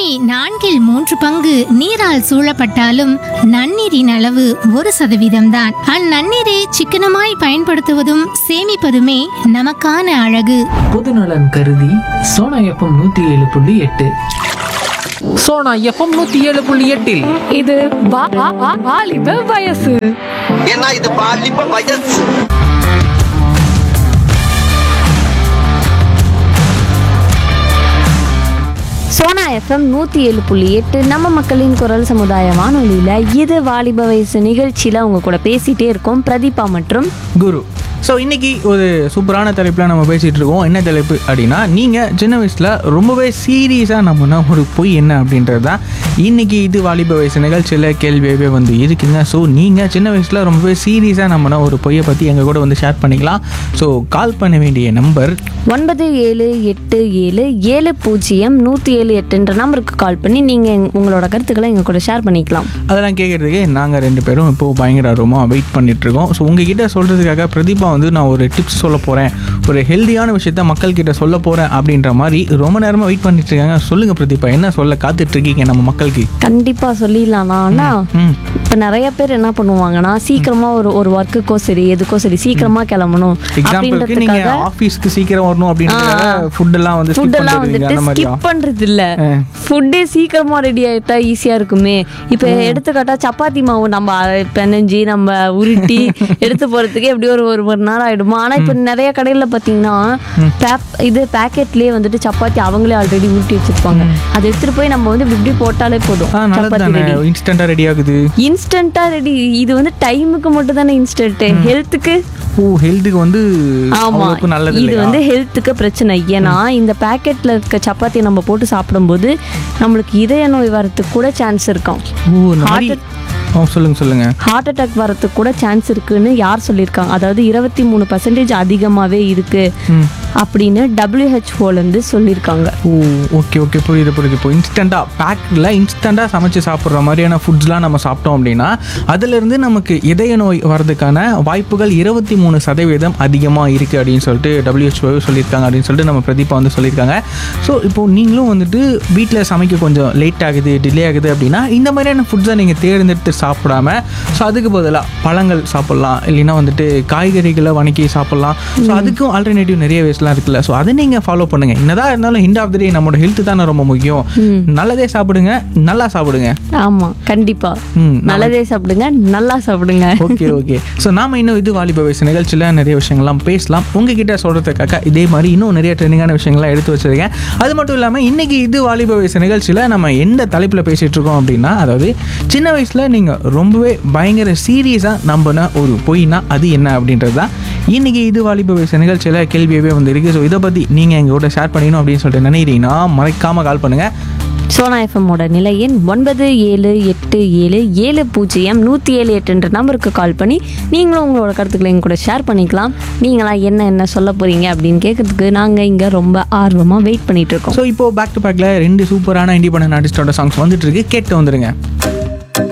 பூமி நான்கில் மூன்று பங்கு நீரால் சூழப்பட்டாலும் நன்னீரின் அளவு ஒரு சதவீதம்தான் அந்நன்னீரை சிக்கனமாய் பயன்படுத்துவதும் சேமிப்பதுமே நமக்கான அழகு பொதுநலன் கருதி சோனா எஃப்எம் நூத்தி ஏழு புள்ளி எட்டு சோனா எஃப்எம் நூத்தி ஏழு புள்ளி எட்டில் இது வா- வா- வா- வாலிப வயசு ஏன்னா இது பாலிப்ப வயசு சோனா எஃப்எம் நூற்றி ஏழு புள்ளி எட்டு நம்ம மக்களின் குரல் சமுதாய வானொலியில் இது வாலிப வயசு நிகழ்ச்சியில் உங்க கூட பேசிகிட்டே இருக்கோம் பிரதீபா மற்றும் குரு ஸோ இன்னைக்கு ஒரு சூப்பரான தலைப்பில் நம்ம பேசிகிட்டு இருக்கோம் என்ன தலைப்பு அப்படின்னா நீங்கள் சின்ன வயசில் ரொம்பவே சீரியஸாக நம்பினா ஒரு பொய் என்ன அப்படின்றது தான் இன்னைக்கு இது வாலிப வயசு நிகழ்ச்சியில் கேள்வியாகவே வந்து இருக்குங்க ஸோ நீங்கள் சின்ன வயசில் ரொம்பவே சீரியஸாக நம்பினா ஒரு பொய்யை பற்றி எங்கள் கூட வந்து ஷேர் பண்ணிக்கலாம் ஸோ கால் பண்ண வேண்டிய நம்பர் ஒன்பது ஏழு எட்டு ஏழு ஏழு பூஜ்ஜியம் நூற்றி ஏழு எட்டுன்ற நம்பருக்கு கால் பண்ணி நீங்கள் உங்களோட கருத்துக்களை எங்கள் கூட ஷேர் பண்ணிக்கலாம் அதெல்லாம் கேட்குறதுக்கு நாங்கள் ரெண்டு பேரும் இப்போது பயங்கர ஆர்வமாக வெயிட் பண்ணிகிட்ருக்கோம் ஸோ உங்ககிட்ட சொல்கிறதுக்காக பிரதீபா வந்து நான் ஒரு டிப்ஸ் சொல்ல போகிறேன் ஒரு ஹெல்தியான விஷயத்த மக்கள்கிட்ட சொல்ல போகிறேன் அப்படின்ற மாதிரி ரொம்ப நேரமாக வெயிட் பண்ணிட்டு இருக்காங்க சொல்லுங்கள் பிரதீபா என்ன சொல்ல காத்துட்ருக்கீங்க நம்ம மக்களுக்கு கண்டிப்பாக சொல்லிடலாம்ண்ணா ஆனால் ம் இப்போ நிறைய பேர் என்ன பண்ணுவாங்கன்னா சீக்கிரமாக ஒரு ஒரு ஒர்க்குக்கோ சரி எதுக்கோ சரி சீக்கிரமாக கிளம்பணும் எக்ஸாம்பிளுக்கு நீங்கள் அப்படின்றதுக்காக ஆஃபீஸ்க்கு சீக்கிரம் வரணும் அப்படின்றத ஃபுட்டெல்லாம் வந்து skip ஃபுட்டெல்லாம் பண்ணிடுவீங்க, வந்துட்டு அந்த மாதிரியா ஸ்கிப் பண்றது இல்ல ஆ. ஃபுட்டே சீக்கிரமா ரெடி ஆயிட்டா ஈஸியா இருக்குமே இப்போ எடுத்துக்காட்டா சப்பாத்தி மாவு நம்ம அரை- பிணைஞ்சு நம்ம உருட்டி எடுத்து போறதுக்கே எப்படியும் ஒரு ஒரு மணி நேரம் ஆயிடுமா ஆனா இப்போ நிறைய கடையில பாத்தீங்கன்னா பேப் இது பேக்கெட்லயே வந்துட்டு சப்பாத்தி அவங்களே ஆல்ரெடி உருட்டி வச்சிருப்பாங்க அதை எடுத்துட்டு போய் நம்ம வந்து இப்படி இப்படி போட்டாலே போதும் ஆ நல்லது சப்பாத்தி தானே ரெடி இன்ஸ்டண்ட்டாக ரெடி ஆகுது இன்ஸ்டன்ட்டா ரெடி இது வந்து டைமுக்கு மட்டும் தானே இன்ஸ்டன்ட் ஹெல்த்துக்கு ஓ ஹெல்த்துக்கு வந்து ஆமா அவ்வளோக்கு நல்லது இது இல்லையா வந்து ஹெல்த்துக்கு பிரச்சனை ஏன்னா இந்த பேக்கெட்ல இருக்க சப்பாத்தியை நம்ம போட்டு சாப்பிடும்போது நம்மளுக்கு இதய நோய் வரதுக்கு கூட சான்ஸ் இருக்கும் ஓ இந்த மாதிரி Heart ஓ சொல்லுங்க சொல்லுங்க ஹார்ட் அட்டாக் வரதுக்கு கூட சான்ஸ் இருக்குன்னு யார் சொல்லியிருக்காங்க அதாவது இருபத்தி மூணு பர்சன்டேஜ் அதிகமாகவே இருக்கு ம் அப்படின்னு டபிள்யூஹெச்ஓலேருந்து சொல்லியிருக்காங்க ஓ ஓகே ஓகே புரியுது புரியுது இப்போ இன்ஸ்டண்ட்டாக பேக்கில் இன்ஸ்டண்ட்டாக சமைச்சு சாப்பிட்ற மாதிரியான ஃபுட்ஸ்லாம் நம்ம சாப்பிட்டோம் அப்படின்னா அதுலேருந்து நமக்கு இதய நோய் வர்றதுக்கான வாய்ப்புகள் இருபத்தி மூணு சதவீதம் அதிகமாக இருக்குது அப்படின்னு சொல்லிட்டு WHO சொல்லியிருக்காங்க அப்படின்னு சொல்லிட்டு நம்ம பிரதீபா வந்து சொல்லியிருக்காங்க ஸோ இப்போ நீங்களும் வந்துட்டு வீட்டில் சமைக்க கொஞ்சம் லேட் ஆகுது டிலே ஆகுது அப்படின்னா இந்த மாதிரியான ஃபுட்ஸை நீங்கள் தேர்ந்தெடுத்து சாப்பிடாம ஸோ அதுக்கு பதிலாக பழங்கள் சாப்பிட்லாம் இல்லைன்னா வந்துட்டு காய்கறிகளை வணக்கி சாப்பிட்லாம் ஸோ அதுக்கும் ஆல்டர்னேட்டிவ் நிறைய வேஸ்லாம் இருக்குல்ல ஸோ அதை நீங்கள் ஃபாலோ பண்ணுங்கள் என்னதான் இருந்தாலும் ஹிண்ட் ஆஃப் த டே நம்மளோட ஹெல்த் தானே ரொம்ப முக்கியம் நல்லதே சாப்பிடுங்க நல்லா சாப்பிடுங்க ஆமா கண்டிப்பா ம் நல்லதே சாப்பிடுங்க நல்லா சாப்பிடுங்க ஓகே ஓகே ஸோ நாம இன்னும் இது வாலிப வயசு நிகழ்ச்சியில் நிறைய விஷயங்கள்லாம் பேசலாம் உங்ககிட்ட சொல்கிறதுக்காக இதே மாதிரி இன்னும் நிறைய ட்ரெண்டிங்கான விஷயங்கள்லாம் எடுத்து வச்சிருக்கேன் அது மட்டும் இல்லாமல் இன்னைக்கு இது வாலிப வயசு நிகழ்ச்சியில் நம்ம எந்த தலைப்பில் பேசிகிட்டு இருக்கோம் அப்படின்னா அதாவது சின்ன வயசில் நீங்கள் ரொம்பவே பயங்கர சீரியஸாக நம்பின ஒரு பொய்னா அது என்ன அப்படின்றது தான் இன்னைக்கு இது வாலிப வயசு நிகழ்ச்சியில் கேள்வியவே வந்து இருக்குது ஸோ இதை பற்றி நீங்கள் எங்கள் கூட ஷேர் பண்ணிக்கணும் அப்படின்னு சொல்லிட்டு நினைக்கிறீங்கன்னா மறைக்காமல் கால் பண்ணுங்கள் சோனா எஃப்எம்மோட நிலை எண் ஒன்பது ஏழு எட்டு ஏழு ஏழு பூஜ்ஜியம் நூற்றி ஏழு எட்டுன்ற நம்பருக்கு கால் பண்ணி நீங்களும் உங்களோட கருத்துக்களை எங்க கூட ஷேர் பண்ணிக்கலாம் நீங்களா என்ன என்ன சொல்ல போறீங்க அப்படின்னு கேட்கறதுக்கு நாங்கள் இங்கே ரொம்ப ஆர்வமாக வெயிட் பண்ணிட்டு இருக்கோம் ஸோ இப்போ பேக் டு பேக்கில் ரெண்டு சூப்பரான இண்டிபெண்டன்ட் ஆர்டிஸ்டோட சாங்ஸ் வந்துட்டு இருக்கு கேட்டு வந்துருங்க